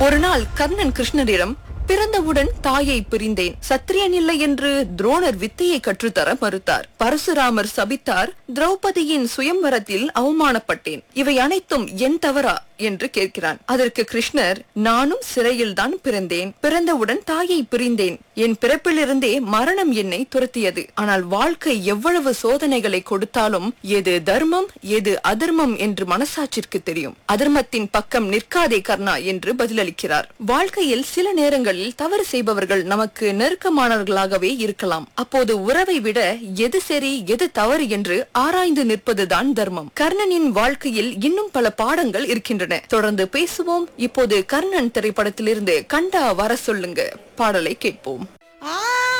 ஒரு நாள் கர்ணன் கிருஷ்ணரிடம் பிறந்தவுடன் தாயை பிரிந்தேன் சத்திரியன் இல்லை என்று துரோணர் வித்தையை கற்றுத்தர மறுத்தார் பரசுராமர் சபித்தார் திரௌபதியின் சுயம்வரத்தில் அவமானப்பட்டேன் இவை அனைத்தும் என் தவறா என்று கேட்கிறான் அதற்கு கிருஷ்ணர் நானும் சிறையில்தான் பிறந்தேன் பிறந்தவுடன் தாயை பிரிந்தேன் என் பிறப்பிலிருந்தே மரணம் என்னை துரத்தியது ஆனால் வாழ்க்கை எவ்வளவு சோதனைகளை கொடுத்தாலும் எது தர்மம் எது அதர்மம் என்று மனசாட்சிற்கு தெரியும் அதர்மத்தின் பக்கம் நிற்காதே கர்ணா என்று பதிலளிக்கிறார் வாழ்க்கையில் சில நேரங்களில் தவறு செய்பவர்கள் நமக்கு நெருக்கமானவர்களாகவே இருக்கலாம் அப்போது உறவை விட எது சரி எது தவறு என்று ஆராய்ந்து நிற்பதுதான் தர்மம் கர்ணனின் வாழ்க்கையில் இன்னும் பல பாடங்கள் இருக்கின்றன தொடர்ந்து பேசுவோம் இப்போது கர்ணன் திரைப்படத்திலிருந்து கண்டா வர சொல்லுங்க பாடலை கேட்போம் ஆ